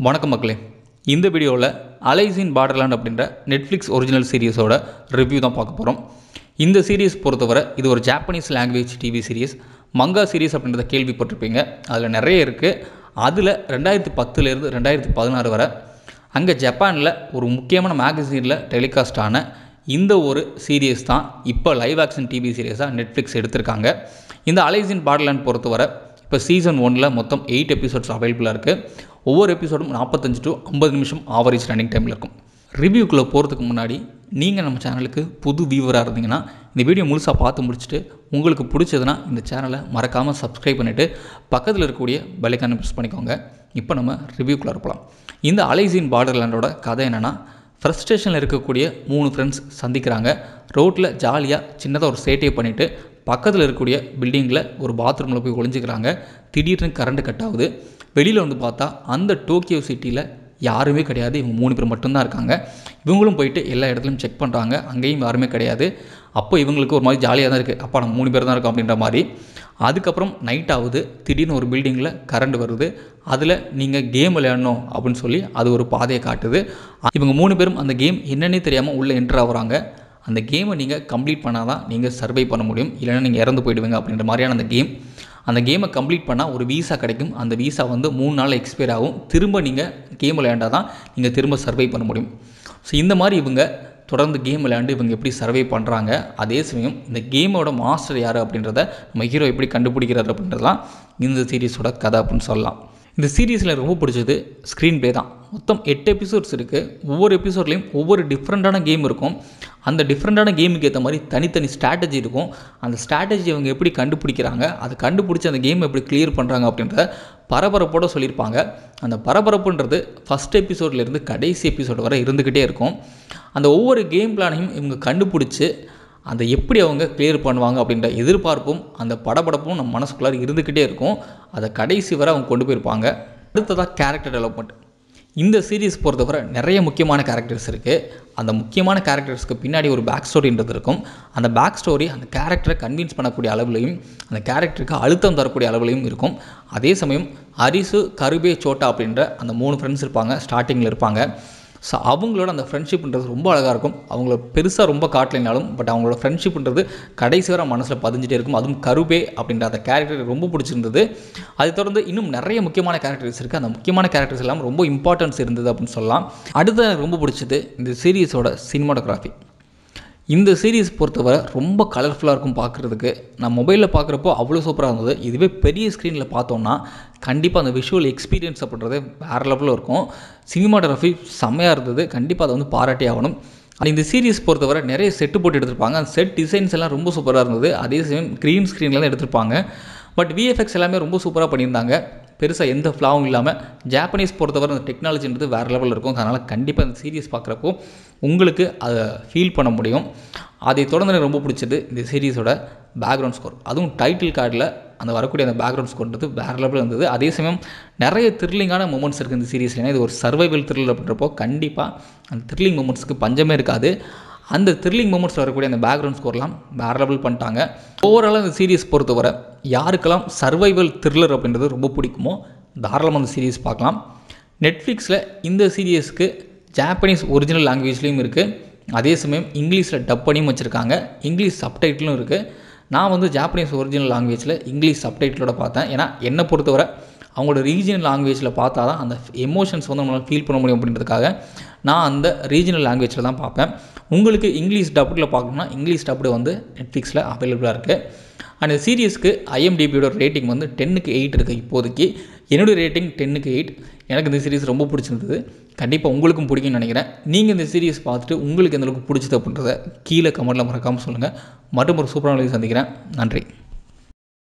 வணக்கம் மக்களே இந்த வீடியோவில் அலைசின் பார்டர்லேண்ட் அப்படின்ற நெட்ஃப்ளிக்ஸ் ஒரிஜினல் சீரிஸோட ரிவ்யூ தான் பார்க்க போகிறோம் இந்த சீரிஸ் பொறுத்தவரை இது ஒரு Japanese language TV series manga series அப்படின்றத கேள்விப்பட்டிருப்பீங்க அதில் நிறைய இருக்குது அதில் ரெண்டாயிரத்தி பத்துலேருந்து ரெண்டாயிரத்தி பதினாறு வரை அங்கே ஜப்பானில் ஒரு முக்கியமான மேகசீனில் டெலிகாஸ்ட் ஆன இந்த ஒரு சீரியஸ் தான் இப்போ லைவ் ஆக்ஷன் டிவி சீரியஸாக நெட்ஃப்ளிக்ஸ் எடுத்திருக்காங்க இந்த அலைசின் பார்டர்லேண்ட் பொறுத்தவரை இப்போ சீசன் ஒனில் மொத்தம் எயிட் எபிசோட்ஸ் அவைலபிளாக இருக்குது ஒவ்வொரு எபிசோடும் நாற்பத்தஞ்சு டு ஐம்பது நிமிஷம் ஆவரேஜ் ரன்னிங் டைமில் இருக்கும் ரிவ்யூக்குள்ளே போகிறதுக்கு முன்னாடி நீங்கள் நம்ம சேனலுக்கு புது வியூவராக இருந்தீங்கன்னா இந்த வீடியோ முழுசாக பார்த்து முடிச்சுட்டு உங்களுக்கு பிடிச்சதுன்னா இந்த சேனலை மறக்காமல் சப்ஸ்கிரைப் பண்ணிவிட்டு பக்கத்தில் இருக்கக்கூடிய பெல்லைக்கான ப்ரெஸ் பண்ணிக்கோங்க இப்போ நம்ம ரிவ்யூக்குள்ளே இருக்கலாம் இந்த அலைசின் பார்டர்லேண்டோட கதை என்னென்னா ஃப்ரஸ்ட்ரேஷனில் இருக்கக்கூடிய மூணு ஃப்ரெண்ட்ஸ் சந்திக்கிறாங்க ரோட்டில் ஜாலியாக சின்னதாக ஒரு சேட்டையை பண்ணிவிட்டு பக்கத்தில் இருக்கக்கூடிய பில்டிங்கில் ஒரு பாத்ரூமில் போய் ஒளிஞ்சிக்கிறாங்க திடீர்னு கரண்ட் கட் ஆகுது வெளியில் வந்து பார்த்தா அந்த டோக்கியோ சிட்டியில் யாருமே கிடையாது இவங்க மூணு பேர் மட்டும்தான் இருக்காங்க இவங்களும் போயிட்டு எல்லா இடத்துலையும் செக் பண்ணுறாங்க அங்கேயும் யாருமே கிடையாது அப்போ இவங்களுக்கு ஒரு மாதிரி ஜாலியாக தான் இருக்குது அப்பா நம்ம மூணு பேர் தான் இருக்கோம் அப்படின்ற மாதிரி அதுக்கப்புறம் நைட் ஆகுது திடீர்னு ஒரு பில்டிங்கில் கரண்ட் வருது அதில் நீங்கள் கேம் விளையாடணும் அப்படின்னு சொல்லி அது ஒரு பாதையை காட்டுது இவங்க மூணு பேரும் அந்த கேம் என்னன்னே தெரியாமல் உள்ளே என்ட்ரு ஆகுறாங்க அந்த கேமை நீங்கள் கம்ப்ளீட் பண்ணால் தான் நீங்கள் சர்வை பண்ண முடியும் இல்லைன்னா நீங்கள் இறந்து போயிடுவீங்க அப்படின்ற மாதிரியான அந்த கேம் அந்த கேமை கம்ப்ளீட் பண்ணால் ஒரு வீசா கிடைக்கும் அந்த வீசா வந்து மூணு நாள் எக்ஸ்பயர் ஆகும் திரும்ப நீங்கள் கேம் விளையாண்டால் தான் நீங்கள் திரும்ப சர்வை பண்ண முடியும் ஸோ இந்த மாதிரி இவங்க தொடர்ந்து கேம் விளையாண்டு இவங்க எப்படி சர்வை பண்ணுறாங்க அதே சமயம் இந்த கேமோட மாஸ்டர் யார் அப்படின்றத நம்ம ஹீரோ எப்படி கண்டுபிடிக்கிறார் அப்படின்றதெல்லாம் இந்த சீரீஸோட கதை அப்படின்னு சொல்லலாம் இந்த சீரீஸில் ரொம்ப பிடிச்சது ஸ்க்ரீன் ப்ளே தான் மொத்தம் எட்டு எபிசோட்ஸ் இருக்குது ஒவ்வொரு எபிசோட்லேயும் ஒவ்வொரு டிஃப்ரெண்ட்டான கேம் இருக்கும் அந்த டிஃப்ரெண்ட்டான கேமுக்கு ஏற்ற மாதிரி தனித்தனி ஸ்ட்ராட்டஜி இருக்கும் அந்த ஸ்ட்ராட்டஜி அவங்க எப்படி கண்டுபிடிக்கிறாங்க அதை கண்டுபிடிச்சி அந்த கேம் எப்படி கிளியர் பண்ணுறாங்க அப்படின்றத பரபரப்போடு சொல்லியிருப்பாங்க அந்த பரபரப்புன்றது ஃபஸ்ட் எபிசோட்லேருந்து கடைசி எபிசோடு வரை இருந்துக்கிட்டே இருக்கும் அந்த ஒவ்வொரு கேம் பிளானையும் இவங்க கண்டுபிடிச்சி அதை எப்படி அவங்க கிளியர் பண்ணுவாங்க அப்படின்ற எதிர்பார்ப்பும் அந்த படபடப்பும் நம்ம மனசுக்குள்ளார இருந்துக்கிட்டே இருக்கும் அதை கடைசி வரை அவங்க கொண்டு போயிருப்பாங்க அடுத்ததாக கேரக்டர் டெவலப்மெண்ட் இந்த சீரீஸ் பொறுத்தவரை நிறைய முக்கியமான கேரக்டர்ஸ் இருக்குது அந்த முக்கியமான கேரக்டர்ஸ்க்கு பின்னாடி ஒரு பேக் ஸ்டோரின்றது இருக்கும் அந்த பேக் ஸ்டோரி அந்த கேரக்டரை கன்வின்ஸ் பண்ணக்கூடிய அளவுலையும் அந்த கேரக்டருக்கு அழுத்தம் தரக்கூடிய அளவுலையும் இருக்கும் அதே சமயம் அரிசு கருபே சோட்டா அப்படின்ற அந்த மூணு ஃப்ரெண்ட்ஸ் இருப்பாங்க ஸ்டார்டிங்கில் இருப்பாங்க ஸோ அவங்களோட அந்த ஃப்ரெண்ட்ஷிப்ன்றது ரொம்ப அழகாக இருக்கும் அவங்கள பெருசாக ரொம்ப காட்டலைனாலும் பட் அவங்களோட ஃப்ரெண்ட்ஷிப்ன்றது கடைசி வரை மனசில் பதிஞ்சிட்டே இருக்கும் அதுவும் கருபே அப்படின்ற அந்த கேரக்டர் ரொம்ப பிடிச்சிருந்தது அதை தொடர்ந்து இன்னும் நிறைய முக்கியமான கேரக்டர்ஸ் இருக்குது அந்த முக்கியமான கேரக்டர்ஸ் எல்லாம் ரொம்ப இம்பார்ட்டன்ஸ் இருந்தது அப்படின்னு சொல்லலாம் அடுத்து எனக்கு ரொம்ப பிடிச்சது இந்த சீரீஸோட சினிமாட்டோகிராஃபி இந்த சீரீஸ் பொறுத்தவரை ரொம்ப கலர்ஃபுல்லாக இருக்கும் பார்க்குறதுக்கு நான் மொபைலில் பார்க்குறப்போ அவ்வளோ சூப்பராக இருந்தது இதுவே பெரிய ஸ்க்ரீனில் பார்த்தோம்னா கண்டிப்பாக அந்த விஷுவல் எக்ஸ்பீரியன்ஸ் அப்படின்றது வேறு லெவலில் இருக்கும் சினிமாட்டோகிராஃபி செம்மையாக இருந்தது கண்டிப்பாக அதை வந்து பாராட்டி ஆகணும் இந்த சீரீஸ் பொறுத்தவரை நிறைய செட்டு போட்டு எடுத்திருப்பாங்க அந்த செட் டிசைன்ஸ் எல்லாம் ரொம்ப சூப்பராக இருந்தது அதே சமயம் க்ரீன் ஸ்க்ரீன்லாம் எடுத்திருப்பாங்க பட் விஎஃப்எக்ஸ் எல்லாமே ரொம்ப சூப்பராக பண்ணியிருந்தாங்க பெருசாக எந்த ஃப்ளாவும் இல்லாமல் ஜாப்பனீஸ் பொறுத்தவரை அந்த டெக்னாலஜின்றது வேறு லெவலில் இருக்கும் அதனால் கண்டிப்பாக இந்த சீரியஸ் பார்க்குறப்போ உங்களுக்கு அதை ஃபீல் பண்ண முடியும் அதை தொடர்ந்து எனக்கு ரொம்ப பிடிச்சது இந்த சீரீஸோட பேக்ரவுண்ட் ஸ்கோர் அதுவும் டைட்டில் கார்டில் அந்த வரக்கூடிய அந்த பேக்ரவுண்ட் ஸ்கோர்ன்றது வேறு லெவலில் இருந்தது அதே சமயம் நிறைய த்ரில்லிங்கான மூமெண்ட்ஸ் இருக்குது இந்த சீரீஸில் ஏன்னா இது ஒரு சர்வைவல் த்ரில் அப்படின்றப்போ கண்டிப்பாக அந்த த்ரில்லிங் மூமெண்ட்ஸ்க்கு பஞ்சமே இருக்காது அந்த த்ரில்லிங் மூமெண்ட்ஸ் வரக்கூடிய அந்த பேக்ரவுண்ட் ஸ்கோர்லாம் வேறு லெவல் பண்ணிட்டாங்க ஓவராலாக இந்த சீரீஸ் பொறுத்தவரை யாருக்கெல்லாம் சர்வைவல் த்ரில்லர் அப்படின்றது ரொம்ப பிடிக்குமோ தாராளமாக அந்த சீரீஸ் பார்க்கலாம் நெட்ஃப்ளிக்ஸில் இந்த சீரியஸ்க்கு ஜாப்பனீஸ் ஒரிஜினல் லாங்குவேஜ்லேயும் இருக்குது அதே சமயம் இங்கிலீஷில் டப் பண்ணியும் வச்சுருக்காங்க இங்கிலீஷ் சப்டைட்டிலும் இருக்குது நான் வந்து ஜாப்பனீஸ் ஒரிஜினல் லாங்குவேஜில் இங்கிலீஷ் சப்டைட்டிலோட பார்த்தேன் ஏன்னா என்னை பொறுத்தவரை அவங்களோட ரீஜனல் லாங்குவேஜில் பார்த்தா தான் அந்த எமோஷன்ஸ் வந்து நம்மளால் ஃபீல் பண்ண முடியும் அப்படின்றதுக்காக நான் அந்த ரீஜனல் லாங்குவேஜில் தான் பார்ப்பேன் உங்களுக்கு இங்கிலீஷ் டப்புடில் பார்க்கணும்னா இங்கிலீஷ் டப்புடு வந்து நெட்ஃப்ளிக்ஸில் அவைலபிளாக இருக்குது அந்த சீரியஸ்க்கு ஐஎம்டிபியோட ரேட்டிங் வந்து டென்னுக்கு எயிட் இருக்குது இப்போதைக்கு என்னுடைய ரேட்டிங் டென்னுக்கு எயிட் எனக்கு இந்த சீரிஸ் ரொம்ப பிடிச்சிருந்தது கண்டிப்பாக உங்களுக்கும் பிடிக்கும்னு நினைக்கிறேன் நீங்கள் இந்த சீரிஸ் பார்த்துட்டு உங்களுக்கு எந்தளவுக்கு பிடிச்சது அப்படின்றத கீழே கமெண்ட்டில் மறக்காமல் சொல்லுங்கள் மற்றும் ஒரு சூப்பரான சந்திக்கிறேன் நன்றி